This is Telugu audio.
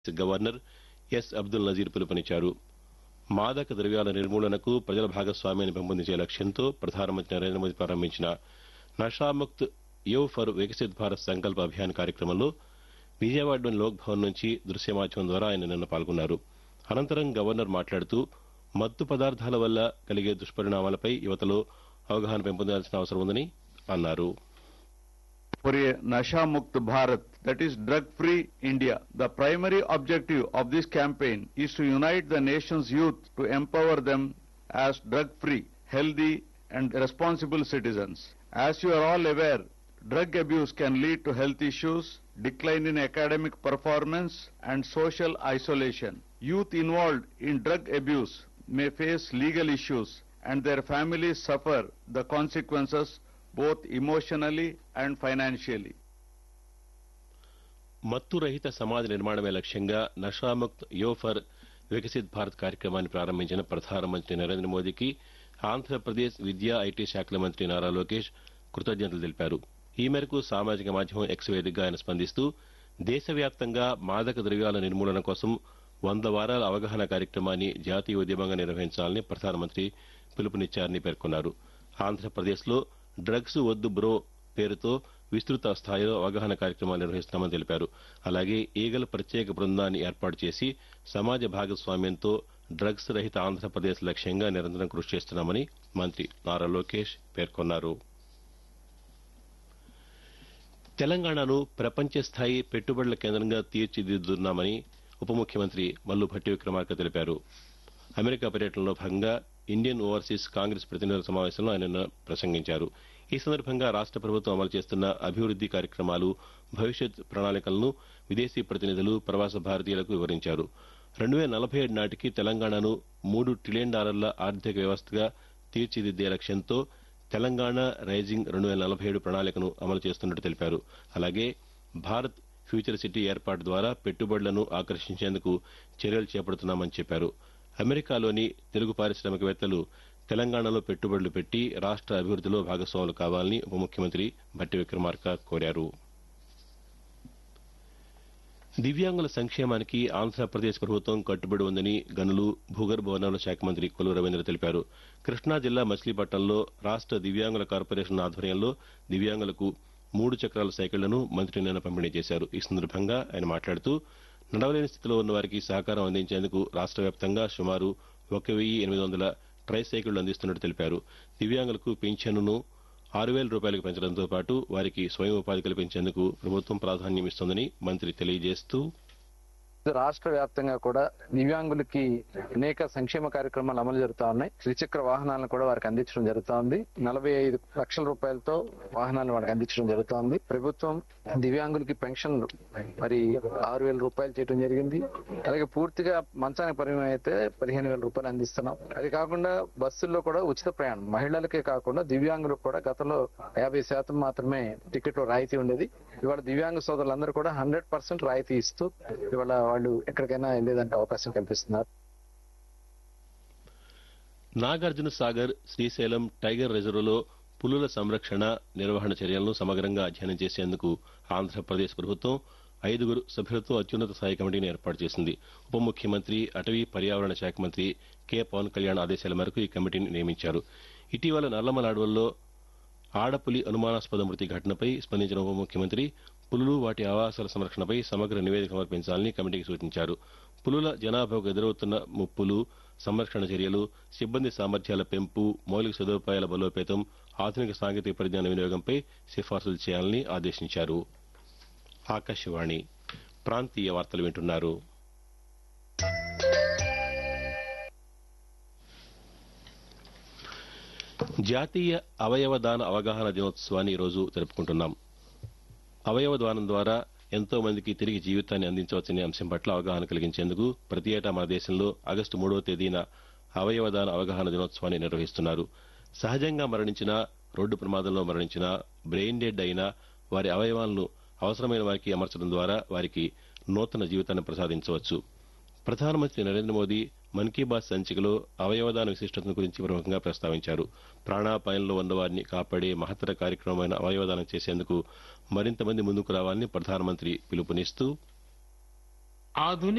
గవర్నర్ ఎస్ అబ్దుల్ నజీర్ పిలుపునిచ్చారు మాదక ద్రవ్యాల నిర్మూలనకు ప్రజల భాగస్వామ్యాన్ని పెంపొందించే లక్ష్యంతో ప్రధానమంత్రి నరేంద్ర మోదీ ప్రారంభించిన నషాముక్త్ యువ్ ఫర్ వికసిత్ భారత్ సంకల్ప అభియాన్ కార్యక్రమంలో విజయవాడలోని లోక్ భవన్ నుంచి దృశ్య మాధ్యమం ద్వారా ఆయన నిన్న పాల్గొన్నారు అనంతరం గవర్నర్ మాట్లాడుతూ మత్తు పదార్థాల వల్ల కలిగే దుష్పరిణామాలపై యువతలో అవగాహన పెంపొందాల్సిన అవసరం ఉందని అన్నారు for a Nasha Mukt Bharat, that is drug free India. The primary objective of this campaign is to unite the nation's youth to empower them as drug free, healthy, and responsible citizens. As you are all aware, drug abuse can lead to health issues, decline in academic performance, and social isolation. Youth involved in drug abuse may face legal issues and their families suffer the consequences both emotionally and financially. మత్తు రహిత సమాజ నిర్మాణమే లక్ష్యంగా నషాముక్త్ యో ఫర్ వికసిత్ భారత్ కార్యక్రమాన్ని ప్రారంభించిన ప్రధానమంత్రి నరేంద్ర మోదీకి ఆంధ్రప్రదేశ్ విద్యా ఐటీ శాఖల మంత్రి నారా లోకేష్ కృతజ్ఞతలు తెలిపారు ఈ మేరకు సామాజిక మాధ్యమం ఎక్స్ వేదికగా ఆయన స్పందిస్తూ దేశవ్యాప్తంగా మాదక ద్రవ్యాల నిర్మూలన కోసం వంద వారాల అవగాహన కార్యక్రమాన్ని జాతీయ ఉద్యమంగా నిర్వహించాలని ప్రధానమంత్రి పిలుపునిచ్చారని పేర్కొన్నారు ఆంధ్రప్రదేశ్లో డ్రగ్స్ వద్దు బ్రో పేరుతో విస్తృత స్థాయిలో అవగాహన కార్యక్రమాలు నిర్వహిస్తున్నామని తెలిపారు అలాగే ఈగల్ ప్రత్యేక బృందాన్ని ఏర్పాటు చేసి సమాజ భాగస్వామ్యంతో డ్రగ్స్ రహిత ఆంధ్రప్రదేశ్ లక్ష్యంగా నిరంతరం కృషి చేస్తున్నామని మంత్రి నారా లోకేష్ పేర్కొన్నారు తెలంగాణను ప్రపంచ స్థాయి పెట్టుబడుల కేంద్రంగా తీర్చిదిద్దుతున్నామని ఉప ముఖ్యమంత్రి మల్లు భట్టి విక్రమార్క తెలిపారు అమెరికా పర్యటనలో భాగంగా ఇండియన్ ఓవర్సీస్ కాంగ్రెస్ ప్రతినిధుల సమావేశంలో ఆయన నిన్న ప్రసంగించారు ఈ సందర్భంగా రాష్ట ప్రభుత్వం అమలు చేస్తున్న అభివృద్ది కార్యక్రమాలు భవిష్యత్ ప్రణాళికలను విదేశీ ప్రతినిధులు ప్రవాస భారతీయులకు వివరించారు రెండు వేల నలభై ఏడు నాటికి తెలంగాణను మూడు ట్రిలియన్ డాలర్ల ఆర్థిక వ్యవస్థగా తీర్చిదిద్దే లక్ష్యంతో తెలంగాణ రైజింగ్ రెండు వేల నలభై ఏడు ప్రణాళికను అమలు చేస్తున్నట్టు తెలిపారు అలాగే భారత్ ఫ్యూచర్ సిటీ ఏర్పాటు ద్వారా పెట్టుబడులను ఆకర్షించేందుకు చర్యలు చేపడుతున్నామని చెప్పారు అమెరికాలోని తెలుగు పారిశ్రామికవేత్తలు తెలంగాణలో పెట్టుబడులు పెట్టి రాష్ట అభివృద్దిలో భాగస్వాములు కావాలని ఉప ముఖ్యమంత్రి భట్టి విక్రమార్క కోరారు దివ్యాంగుల సంక్షేమానికి ఆంధ్రప్రదేశ్ ప్రభుత్వం కట్టుబడి ఉందని గనులు భూగర్భ వనరుల శాఖ మంత్రి కొల్లు రవీంద్ర తెలిపారు కృష్ణా జిల్లా మచిలీపట్నంలో రాష్ట దివ్యాంగుల కార్పొరేషన్ ఆధ్వర్యంలో దివ్యాంగులకు మూడు చక్రాల సైకిళ్లను మంత్రి నిన్న పంపిణీ చేశారు ఈ సందర్భంగా ఆయన మాట్లాడుతూ నడవలేని స్థితిలో ఉన్న వారికి సహకారం అందించేందుకు రాష్ట వ్యాప్తంగా సుమారు ఒక వెయ్యి ఎనిమిది వందల ట్రై సైకిళ్లు అందిస్తున్నట్టు తెలిపారు దివ్యాంగులకు పింఛన్ను ఆరు వేల రూపాయలకు పెంచడంతో పాటు వారికి స్వయం ఉపాధి కల్పించేందుకు ప్రభుత్వం ప్రాధాన్యం ఇస్తోందని మంత్రి తెలియజేస్తూ రాష్ట్ర వ్యాప్తంగా కూడా దివ్యాంగులకి అనేక సంక్షేమ కార్యక్రమాలు అమలు జరుగుతా ఉన్నాయి త్రిచక్ర వాహనాలను కూడా వారికి అందించడం జరుగుతోంది నలభై ఐదు లక్షల రూపాయలతో వాహనాలను వారికి అందించడం జరుగుతోంది ప్రభుత్వం దివ్యాంగులకి పెన్షన్ మరి ఆరు వేల రూపాయలు చేయడం జరిగింది అలాగే పూర్తిగా మంచానికి పరిమితం అయితే పదిహేను వేల రూపాయలు అందిస్తున్నాం అది కాకుండా బస్సుల్లో కూడా ఉచిత ప్రయాణం మహిళలకే కాకుండా దివ్యాంగులకు కూడా గతంలో యాభై శాతం మాత్రమే టికెట్ రాయితీ ఉండేది ఇవాళ దివ్యాంగ సోదరులందరూ కూడా హండ్రెడ్ పర్సెంట్ రాయితీ ఇస్తూ ఇవాళ వాళ్ళు ఎక్కడికైనా వెళ్ళేదంటే అవకాశం కల్పిస్తున్నారు నాగార్జున సాగర్ శ్రీశైలం టైగర్ రిజర్వులో పులుల సంరక్షణ నిర్వహణ చర్యలను సమగ్రంగా అధ్యయనం చేసేందుకు ఆంధ్రప్రదేశ్ ప్రభుత్వం ఐదుగురు సభ్యులతో అత్యున్నత స్థాయి కమిటీని ఏర్పాటు చేసింది ఉప ముఖ్యమంత్రి అటవీ పర్యావరణ శాఖ మంత్రి కె పవన్ కళ్యాణ్ ఆదేశాల మేరకు ఈ కమిటీని నియమించారు ఇటీవల నల్లమల అడవుల్లో ఆడపులి అనుమానాస్పద మృతి ఘటనపై స్పందించిన ఉప ముఖ్యమంత్రి పులులు వాటి ఆవాసాల సంరక్షణపై సమగ్ర నివేదిక సమర్పించాలని కమిటీకి సూచించారు పులుల జనాభాకు ఎదురవుతున్న ముప్పులు సంరక్షణ చర్యలు సిబ్బంది సామర్థ్యాల పెంపు మౌలిక సదుపాయాల బలోపేతం ఆధునిక సాంకేతిక పరిజ్ఞాన వినియోగంపై సిఫార్సులు చేయాలని ఆదేశించారు ఆకాశవాణి ప్రాంతీయ వార్తలు వింటున్నారు జాతీయ అవయవ దాన అవగాహన దినోత్సవాన్ని ఈరోజు జరుపుకుంటున్నాం అవయవ దానం ద్వారా ఎంతో మందికి తిరిగి జీవితాన్ని అందించవచ్చనే అంశం పట్ల అవగాహన కలిగించేందుకు ప్రతి ఏటా మన దేశంలో ఆగస్టు మూడవ తేదీన అవయవ దాన అవగాహన దినోత్సవాన్ని నిర్వహిస్తున్నారు సహజంగా మరణించిన రోడ్డు ప్రమాదంలో మరణించిన బ్రెయిన్ డెడ్ అయిన వారి అవయవాలను అవసరమైన వారికి అమర్చడం ద్వారా వారికి నూతన జీవితాన్ని ప్రసాదించవచ్చు ప్రధానమంత్రి నరేంద్ర మోదీ మన్ కీ బాత్ సంచికలో అవయవదాన విశిష్టతను గురించి ప్రముఖంగా ప్రస్తావించారు ప్రాణాపాయంలో ఉన్న వారిని కాపాడే మహత్తర కార్యక్రమమైన అవయవదానం చేసేందుకు మరింత మంది ముందుకు రావాలని ప్రధానమంత్రి పిలుపునిస్తూ आधुनिक